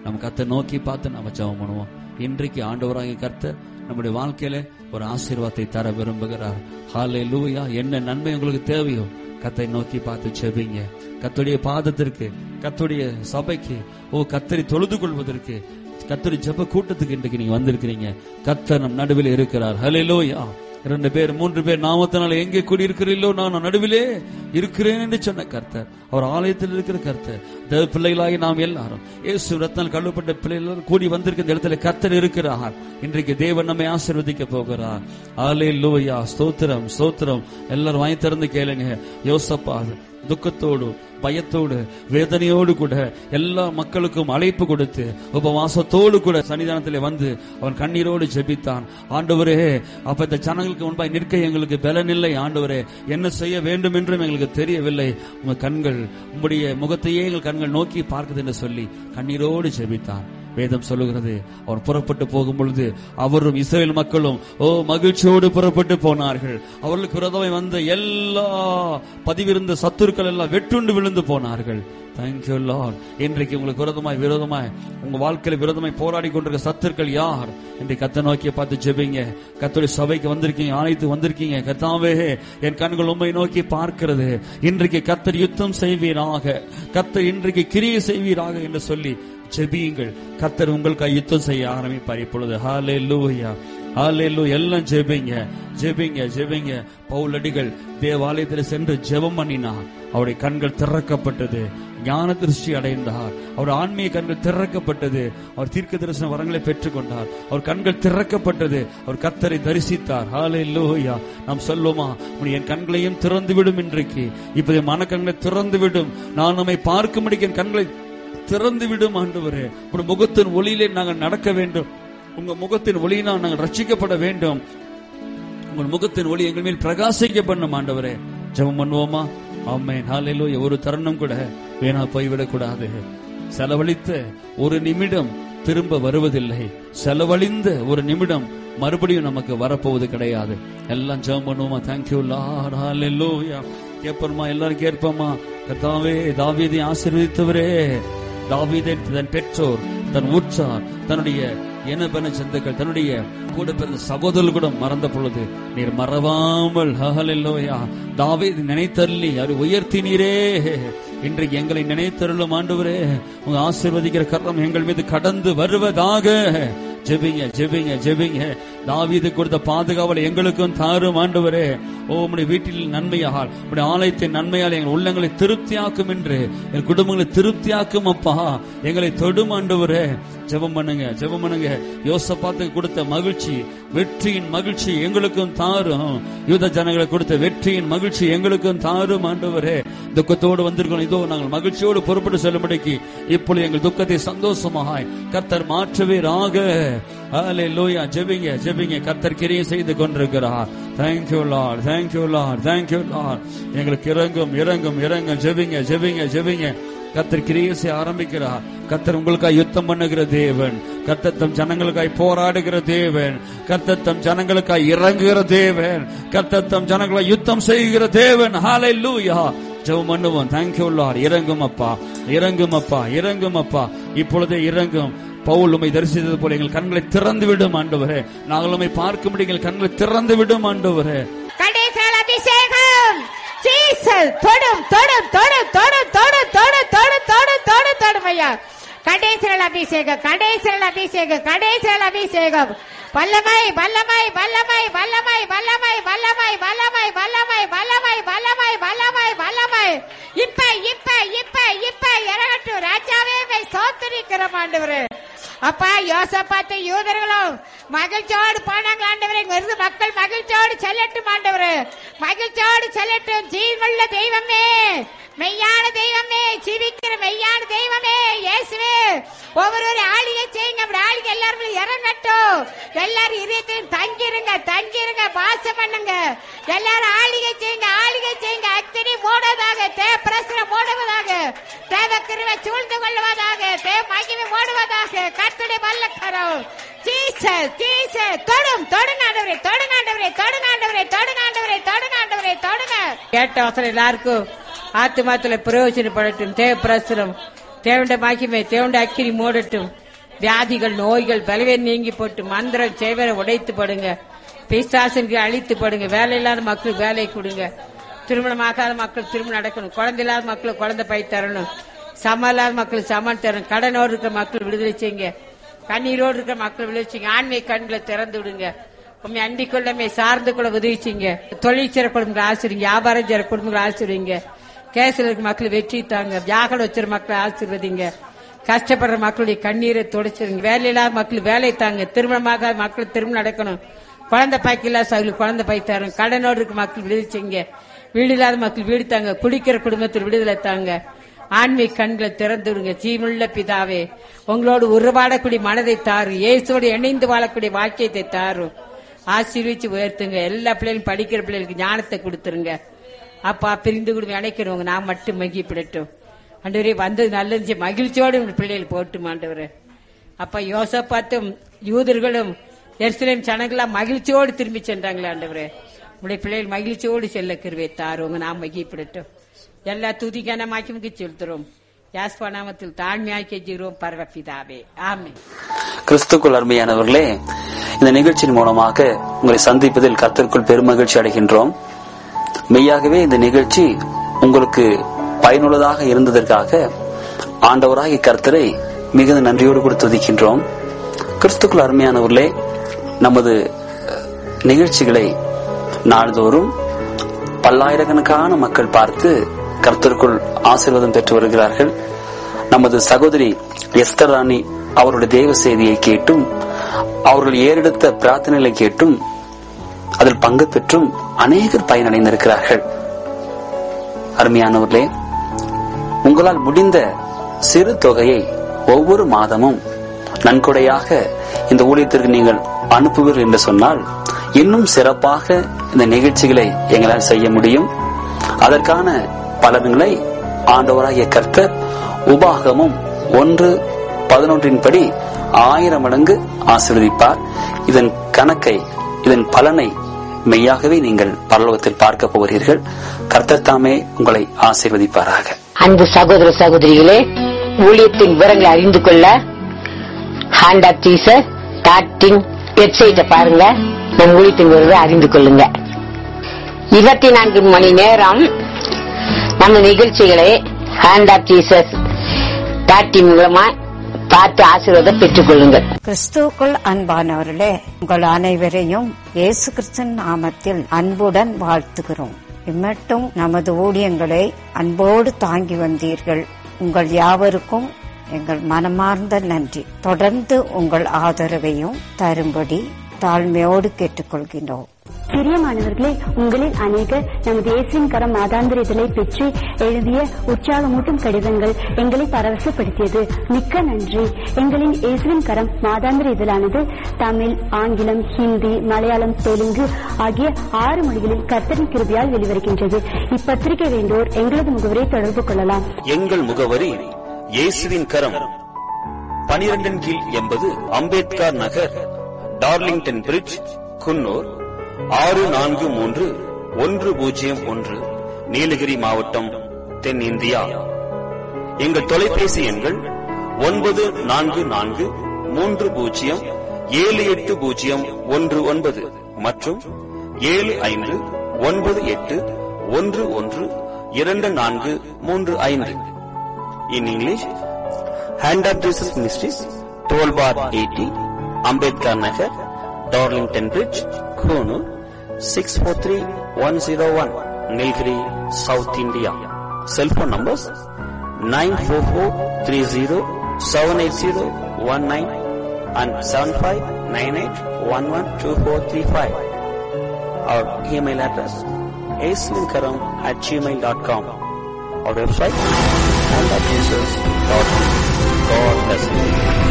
நம்ம கத்தை நோக்கி பார்த்து நம்ம ஜெபம் பண்ணுவோம் இன்றைக்கு ஆண்டவராகிய கர்த்தர் நம்முடைய வாழ்க்கையில ஒரு ஆசீர்வாதத்தை தர விரும்புகிறார் ஹாலே லூயா என்ன நன்மை உங்களுக்கு தேவையோ கத்தை நோக்கி பார்த்து செபிங்க கத்துடைய பாதத்திற்கு கத்துடைய சபைக்கு ஓ கத்தரை தொழுது கொள்வதற்கு கத்தரி ஜெப கூட்டத்துக்கு இன்றைக்கு நீங்க வந்திருக்கிறீங்க கத்தர் நம் நடுவில் இருக்கிறார் ஹalleluya இரண்டு பேர் மூன்று பேர் நாமத்தினால எங்கே கூடியிருக்கிறீர்களோ நான் நடுவிலே இருக்கிறேன் என்று சொன்ன கர்த்தர் அவர் ஆலயத்தில் இருக்கிற கர்த்தர் தேவ பிள்ளைகளாகி நாம் எல்லாரும் இயேசு ரத்தனால் கழுவப்பட்ட பிள்ளைகள் கூடி வந்திருக்கிற இந்த இடத்துல கர்த்தர் இருக்கிறார் இன்றைக்கு தேவன் நம்மை ஆசீர்வதிக்க போகிறார் ஆலே லோயா ஸ்தோத்திரம் ஸ்தோத்திரம் எல்லாரும் வாங்கி திறந்து கேளுங்க யோசப்பா துக்கத்தோடு பயத்தோடு வேதனையோடு கூட எல்லா மக்களுக்கும் அழைப்பு கொடுத்து உபவாசத்தோடு கூட சன்னிதானத்திலே வந்து அவன் கண்ணீரோடு ஜெபித்தான் ஆண்டவரே அப்ப இந்த ஜனங்களுக்கு முன்பாய் நிற்க எங்களுக்கு பலனில்லை ஆண்டவரே என்ன செய்ய வேண்டும் என்றும் எங்களுக்கு தெரியவில்லை உங்க கண்கள் உங்களுடைய முகத்தையே எங்கள் கண்கள் நோக்கி பார்க்குது என்று சொல்லி கண்ணீரோடு ஜெபித்தான் வேதம் சொல்லுகிறது அவர் புறப்பட்டு போகும் பொழுது அவரும் இஸ்ரேல் மக்களும் ஓ மகிழ்ச்சியோடு புறப்பட்டு போனார்கள் அவர்களுக்கு விரோதமாய் வந்த எல்லா பதிவிருந்த சத்துருக்கள் எல்லாம் வெட்டுண்டு விழுந்து போனார்கள் தேங்க்யூ லார்ட் இன்றைக்கு உங்களுக்கு விரோதமாய் விரோதமாய் உங்க வாழ்க்கையில விரோதமாய் போராடி கொண்டிருக்க சத்துருக்கள் யார் இன்றைக்கு கத்த நோக்கி பார்த்து ஜெபிங்க கத்தோடைய சபைக்கு வந்திருக்கீங்க ஆணைத்து வந்திருக்கீங்க கத்தாவே என் கண்கள் உண்மை நோக்கி பார்க்கிறது இன்றைக்கு கத்தர் யுத்தம் செய்வீராக கத்தர் இன்றைக்கு கிரியை செய்வீராக என்று சொல்லி ஜெபியுங்கள் கத்தர் உங்களுக்கு யுத்தம் செய்ய ஆரம்பிப்பார் இப்பொழுது ஹாலே லூயா ஹாலே லூ எல்லாம் ஜெபிங்க ஜெபிங்க ஜெபிங்க பவுலடிகள் தேவாலயத்தில் சென்று ஜெபம் பண்ணினார் அவருடைய கண்கள் திறக்கப்பட்டது ஞான திருஷ்டி அடைந்தார் அவர் ஆன்மீக கண்கள் திறக்கப்பட்டது அவர் தீர்க்க தரிசன வரங்களை பெற்றுக்கொண்டார் அவர் கண்கள் திறக்கப்பட்டது அவர் கத்தரை தரிசித்தார் ஹாலே லூயா நாம் சொல்லுமா என் கண்களையும் திறந்து விடும் இன்றைக்கு இப்போதைய மனக்கண்களை திறந்து விடும் நான் நம்மை பார்க்கும்படி என் கண்களை திறந்து விடும் ஆண்டவரே உங்க முகத்தின் ஒளியிலே நாங்கள் நடக்க வேண்டும் உங்க முகத்தின் ஒளியினால் நாங்கள் ரட்சிக்கப்பட வேண்டும் உங்கள் முகத்தின் ஒளி எங்கள் மேல் பிரகாசிக்க பண்ணும் ஆண்டவரே ஜெபம் பண்ணுவோமா ஆமென் ஹalleluya ஒரு தருணம் கூட வீணா போய்விடக் கூடாது செலவழித்த ஒரு நிமிடம் திரும்ப வருவதில்லை செலவழிந்த ஒரு நிமிடம் மறுபடியும் நமக்கு வரப்போவது கிடையாது எல்லாம் ஜெபம் பண்ணுவோமா தேங்க்யூ லார்ட் ஹalleluya கேட்போமா எல்லாரும் கேட்போமா கர்த்தாவே தாவீதை ஆசீர்வதித்தவரே தாவீதை தன் பெற்றோர் தன் உற்றார் தன்னுடைய எனபென சிந்துக்கள் தன்னுடைய கூட பிறந்த சகோதரர்கள் கூட மறந்த பொழுது நீர் மறவாமல் ஹஹலெல்லோயா தாவீது நினைத்தள்ளி அவர் உயர்த்தினீரே இன்றைக்கு எங்களை நினைத்தருளும் ஆண்டவரே உங்க ஆசீர்வதிக்கிற கரம் எங்கள் மீது கடந்து வருவதாக ஜெபிங்க ஜெபிங்க ஜெபிங்க தாவீது கொடுத்த பாதுகாவல் எங்களுக்கும் தாரும் ஆண்டவரே ஓ உம்முடைய வீட்டில் நன்மையால் உம்முடைய ஆலயத்தின் நன்மையால் எங்கள் உள்ளங்களை திருப்தியாக்கும் என்று என் குடும்பங்களை திருப்தியாக்கும் அப்பா எங்களை தொடும் ஆண்டவரே ஜெபம் பண்ணுங்க ஜெபம் பண்ணுங்க யோசப்பாத்துக்கு கொடுத்த மகிழ்ச்சி வெற்றியின் மகிழ்ச்சி எங்களுக்கும் தாரும் யூத ஜனங்களுக்கு கொடுத்த வெற்றியின் மகிழ்ச்சி எங்களுக்கும் தாரும் ஆண்டவரே துக்கத்தோடு வந்திருக்கோம் இதோ நாங்கள் மகிழ்ச்சியோடு பொறுப்பட்டு செல்லும்படிக்கு இப்பொழுது எங்கள் துக்கத்தை சந்தோஷமாய் கர்த்தர் மாற்றுவீராக ஹalleluya ஜெபிங்க ஜெபிங்க கர்த்தர் கிரியை செய்து கொண்டிருக்கிறார் thank you lord thank you lord thank you lord எங்களுக்கு இறங்கும் இறங்கும் இறங்கும் ஜெபிங்க ஜெபிங்க ஜெபிங்க கத்தர் கிரியை செய்ய ஆரம்பிக்கிறார் கத்தர் உங்களுக்காய் யுத்தம் பண்ணுகிற தேவன் கர்த்தர் தம் ஜனங்களுக்காய் போராடுகிற தேவன் கர்த்தர் தம் ஜனங்களுக்காய் இறங்குகிற தேவன் கர்த்தர் தம் ஜனங்களை யுத்தம் செய்கிற தேவன் ஹalleluya ஜெபம் பண்ணுவோம் தேங்க்யூ லார்ட் இறங்கும் அப்பா இறங்கும் அப்பா இறங்கும் அப்பா இப்பொழுதே இறங்கும் பவுல் உமை தரிசித்தது போல எங்கள் கண்களை திறந்து விடும் ஆண்டவரே நாங்கள் உமை பார்க்கும்படி எங்கள் கண்களை திறந்து விடும் ஆண்டவரே கடைசல் அபிஷேகம் ஜீசஸ் தொடும் தொடும் தொடும் தொடும் தொடும் தொடும் தொடும் தொடும் தொடும் தொடும் ஐயா கடைசல் அபிஷேகம் கடைசல் அபிஷேகம் கடைசல் அபிஷேகம் வல்லமை வல்லமை வல்லமை வல்லமை வல்லமை வல்லமை வல்லமை வல்லமை வல்லமை வல்லமை வல்லமை வல்லமை இப்ப இப்ப இப்ப இப்ப இறகட்டும் ராஜாவே மை சோத்தரிக்கிறோம் ஆண்டவரே அப்பா யோசப்பாத்து யூதர்களும் மகிழ்ச்சியோடு போனாங்க ஆண்டவரே இங்க இருந்து மக்கள் மகிழ்ச்சியோடு செல்லட்டும் ஆண்டவரே மகிழ்ச்சியோடு செல்லட்டும் ஜீவனுள்ள தெய்வமே மெய்யான தெய்வமே ஜீவிக்கிற மெய்யான தெய்வமே இயேசுவே ஒவ்வொரு ஆளிகை செய்யுங்க அப்படி ஆளிகை எல்லாரும் இறங்கட்டும் எல்லாரும் இதயத்தையும் தங்கிருங்க தங்கிருங்க வாசம் பண்ணுங்க எல்லாரும் ஆளிகை செய்யுங்க ஆளிகை செய்யுங்க அக்னி மூடுவதாக தே பிரசனம் மூடுவதாக தேவ கிருவை சூழ்ந்து கொள்வதாக தே மகிமை மூடுவதாக கத்துடைய வல்லக்கரம் ஜீசஸ் ஜீசஸ் தொடும் தொடுங்காண்டவரே தொடுங்காண்டவரே தொடுங்காண்டவரே தொடுங்காண்டவரே தொடுங்காண்டவரே தொடுங்க கேட்ட அவசரம் எல்லாருக்கும் ஆத்துமாத்துல பிரயோஜனப்படட்டும் தேவ பிரசுரம் தேவண்ட மாக்கிமை தேவண்ட அக்கிரி மூடட்டும் வியாதிகள் நோய்கள் பலவேன் நீங்கி போட்டு மந்திரம் செய்வரை உடைத்து படுங்க பிசாசனுக்கு அழித்து படுங்க வேலை இல்லாத மக்களுக்கு வேலை கொடுங்க திருமணமாகாத மக்கள் திருமணம் நடக்கணும் குழந்தை இல்லாத மக்களுக்கு குழந்தை பை தரணும் சம இல்லாத மக்களுக்கு சமன் தரணும் கடனோடு இருக்கிற மக்கள் விடுதலை செய்யுங்க கண்ணீரோடு இருக்கிற மக்கள் விடுதலை செய்யுங்க ஆண்மை கண்களை திறந்து விடுங்க உண்மை அண்டிக் கொள்ளமே சார்ந்து கூட உதவி செய்யுங்க தொழில் செய்ற குடும்பங்களை ஆசிரிங்க வியாபாரம் செய்ற குடும்பங்களை ஆசிரிங்க கேசில் இருக்க மக்கள் வெற்றி தாங்க வியாகல வச்சிருக்க மக்களை ஆசிர்வதிங்க கஷ்டப்படுற மக்களுடைய கண்ணீரை துடைச்சிருங்க வேலை இல்லாத மக்கள் வேலை தாங்க திருமணமாக மக்கள் திருமணம் நடக்கணும் குழந்தை பாய்க்கு இல்லாத சகலுக்கு குழந்தை பாய் தரும் கடனோடு இருக்க மக்கள் விடுதலை செய்யுங்க வீடு இல்லாத மக்கள் வீடு தாங்க குடிக்கிற குடும்பத்தில் விடுதலை தாங்க ஆன்மீக கண்களை திறந்து விடுங்க ஜீவனுள்ள பிதாவே உங்களோடு உருவாடக்கூடிய மனதை தாரு இயேசுவோடு இணைந்து வாழக்கூடிய வாக்கியத்தை தாரும் ஆசீர்வச்சு உயர்த்துங்க எல்லா பிள்ளைகளும் படிக்கிற பிள்ளைகளுக்கு ஞானத்தை கொடுத்துருங்க அப்பா பிரிந்து கூட அணைக்கிறவங்க நான் மட்டும் மகிப்பிடட்டும் ஆண்டவரே வந்தது நல்லது மகிழ்ச்சியோடு உங்க பிள்ளைகள் போட்டும் ஆண்டவரே அப்பா யோசப்பாத்தும் யூதர்களும் எருசலேம் சனங்களா மகிழ்ச்சியோடு திரும்பி சென்றாங்களே ஆண்டவரே உடைய பிள்ளைகள் மகிழ்ச்சியோடு செல்ல கிருவை தாருவங்க நாம் மகிழ்ப்பிடட்டும் எல்லா துதிக்கான மாக்கிமுக்கு செலுத்துறோம் யாஸ்பா நாமத்தில் தாழ்மையாக்கி ஜீரோம் பரவப்பிதாவே ஆமென் கிறிஸ்துக்குள் அருமையானவர்களே இந்த நிகழ்ச்சியின் மூலமாக உங்களை சந்திப்பதில் கர்த்தருக்குள் பெருமகிழ்ச்சி அடைகின்றோம் மெய்யாகவே இந்த நிகழ்ச்சி உங்களுக்கு பயனுள்ளதாக இருந்ததற்காக ஆண்டவராகிய கர்த்தரை மிகுந்த நன்றியோடு கூட துதிக்கின்றோம் கிறிஸ்துக்குள் அருமையானவர்களே நமது அஹ், நிகழ்ச்சிகளை நாள்தோறும் பல்லாயிரக்கணக்கான மக்கள் பார்த்து கர்த்தருக்குள் ஆசீர்வாதம் பெற்று வருகிறார்கள் நமது சகோதரி எஸ்தர் ராணி அவருடைய தேவ செய்தியை கேட்டும் அவர்கள் ஏறெடுத்த பிரார்த்தனைகளை கேட்டும் அதில் பங்கு பெற்றும் அநேகர் பயனடைந்திருக்கிறார்கள் அருமையானவர்களே உங்களால் முடிந்த சிறு தொகையை ஒவ்வொரு மாதமும் நன்கொடையாக இந்த ஊழியத்திற்கு நீங்கள் அனுப்புவீர்கள் என்று சொன்னால் இன்னும் சிறப்பாக இந்த நிகழ்ச்சிகளை எங்களால் செய்ய முடியும் அதற்கான பலன்களை ஆண்டவராகிய கர்த்தர் உபாகமும் ஒன்று பதினொன்றின் படி ஆயிரம் மடங்கு ஆசீர்வதிப்பார் இதன் கணக்கை இதன் பலனை மெய்யாகவே நீங்கள் பரலோகத்தில் பார்க்க போகிறீர்கள் கர்த்தர் தாமே உங்களை ஆசீர்வதிப்பாராக அன்பு சகோதர சகோதரிகளே ஊழியத்தின் விவரங்களை அறிந்து கொள்ள ஹேண்ட் ஆஃப் ஜீசஸ் டாட்டின் வெப்சைட்டை பாருங்க நம் ஊழியத்தின் விவரத்தை அறிந்து கொள்ளுங்க இருபத்தி நான்கு மணி நேரம் நம்ம நிகழ்ச்சிகளை ஹேண்ட் ஆஃப் ஜீசஸ் டாட்டின் மூலமா பார்த்து ஆசீர்வாதம் பெற்றுக் கொள்ளுங்கள் கிறிஸ்துவுக்குள் அன்பானவர்களே உங்கள் அனைவரையும் இயேசு கிறிஸ்தன் நாமத்தில் அன்புடன் வாழ்த்துகிறோம் இம்மட்டும் நமது ஊழியங்களை அன்போடு தாங்கி வந்தீர்கள் உங்கள் யாவருக்கும் எங்கள் மனமார்ந்த நன்றி தொடர்ந்து உங்கள் ஆதரவையும் தரும்படி தாழ்மையோடு கேட்டுக்கொள்கின்றோம் பிரியமானவர்களே உங்களில் அநேகர் நமது இயேசுவின் கரம் மாதாந்திர இதழை பெற்று எழுதிய உற்சாகமூட்டும் கடிதங்கள் எங்களை பரவசப்படுத்தியது மிக்க நன்றி எங்களின் இயேசுவின் கரம் மாதாந்திர இதழானது தமிழ் ஆங்கிலம் ஹிந்தி மலையாளம் தெலுங்கு ஆகிய ஆறு மொழிகளில் கர்த்தரின் கிருபியால் வெளிவருகின்றது இப்பத்திரிகை வேண்டோர் எங்களது முகவரை தொடர்பு கொள்ளலாம் எங்கள் முகவரி இயேசுவின் கரம் பனிரெண்டின் கீழ் எண்பது அம்பேத்கர் நகர் டார்லிங்டன் பிரிட்ஜ் குன்னூர் ஆறு நான்கு மூன்று ஒன்று பூஜ்ஜியம் ஒன்று நீலகிரி மாவட்டம் தென்னிந்தியா எங்கள் தொலைபேசி எண்கள் ஒன்பது நான்கு நான்கு மூன்று பூஜ்ஜியம் ஏழு எட்டு பூஜ்ஜியம் ஒன்று ஒன்பது மற்றும் ஏழு ஐந்து ஒன்பது எட்டு ஒன்று ஒன்று இரண்டு நான்கு மூன்று ஐந்து in English hand of Jesus ministries twelve bar eighty Ambedkar Nagar Darlington bridge Coonoor six four three one zero one Nilgiri south India cellphone numbers nine four four three zero seven eight zero one nine and seven five nine eight one one two four three five our email address aslinkaram at gmail.com our website and at Jesus.com. God bless you.